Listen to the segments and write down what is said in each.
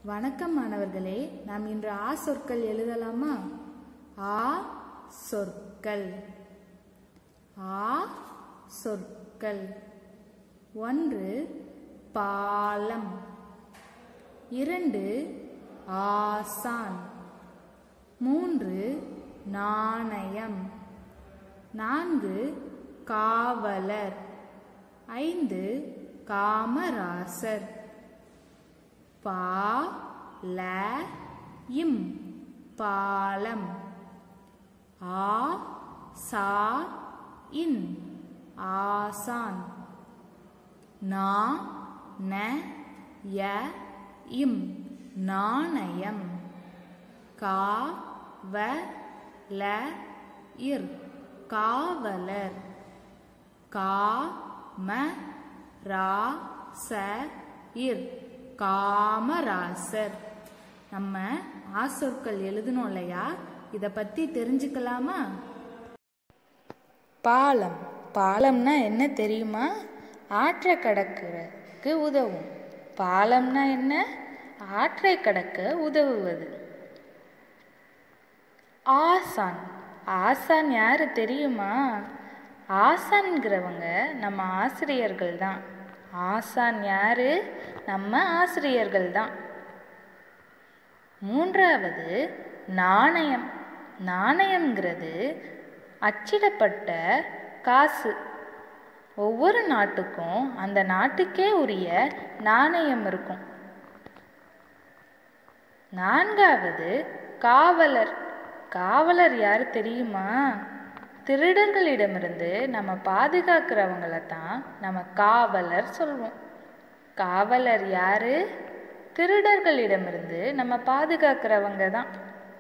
வணக்கம் மாணவர்களே நாம் இன்று ஆ சொற்கள் எழுதலாமா ஆ சொற்கள் ஆ சொற்கள் ஒன்று பாலம் இரண்டு ஆசான் மூன்று நாணயம் நான்கு காவலர் ஐந்து காமராசர் பா ல இம் பாலம் ஆ சா இன் ஆசான் நா ந ய இம் நாணயம் கா வ ல இர் காவலர் கா ம ரா ச இர் காமராசர் நம்ம ஆசொற்கள் எழுதணும் இல்லையா இதை பற்றி தெரிஞ்சுக்கலாமா பாலம் பாலம்னா என்ன தெரியுமா ஆற்றை கடக்கிறதுக்கு உதவும் பாலம்னா என்ன ஆற்றை கடக்க உதவுவது ஆசான் ஆசான் யாரு தெரியுமா ஆசான்கிறவங்க நம்ம ஆசிரியர்கள் தான் ஆசான் யாரு நம்ம ஆசிரியர்கள் தான் மூன்றாவது நாணயம் நாணயம்ங்கிறது அச்சிடப்பட்ட காசு ஒவ்வொரு நாட்டுக்கும் அந்த நாட்டுக்கே உரிய நாணயம் இருக்கும் நான்காவது காவலர் காவலர் யார் தெரியுமா திருடர்களிடமிருந்து நம்ம பாதுகாக்கிறவங்கள தான் நம்ம காவலர் சொல்வோம் காவலர் யாரு திருடர்களிடமிருந்து நம்ம பாதுகாக்கிறவங்க தான்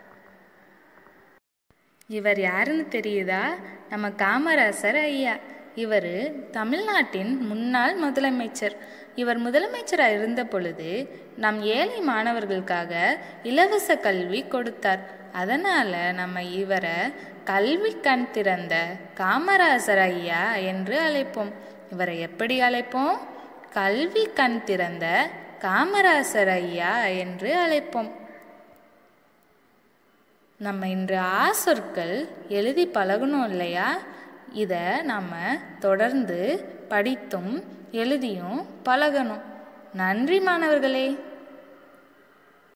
இவர் யாருன்னு தெரியுதா நம்ம காமராசர் ஐயா இவர் தமிழ்நாட்டின் முன்னாள் முதலமைச்சர் இவர் முதலமைச்சராக இருந்த பொழுது நம் ஏழை மாணவர்களுக்காக இலவச கல்வி கொடுத்தார் அதனால் நம்ம இவரை கல்வி கண் திறந்த காமராசர் ஐயா என்று அழைப்போம் இவரை எப்படி அழைப்போம் கல்வி கண் திறந்த காமராசர் ஐயா என்று அழைப்போம் நம்ம இன்று ஆ சொற்கள் எழுதி பழகணும் இல்லையா இதை நம்ம தொடர்ந்து படித்தும் எழுதியும் பழகணும் நன்றி மாணவர்களே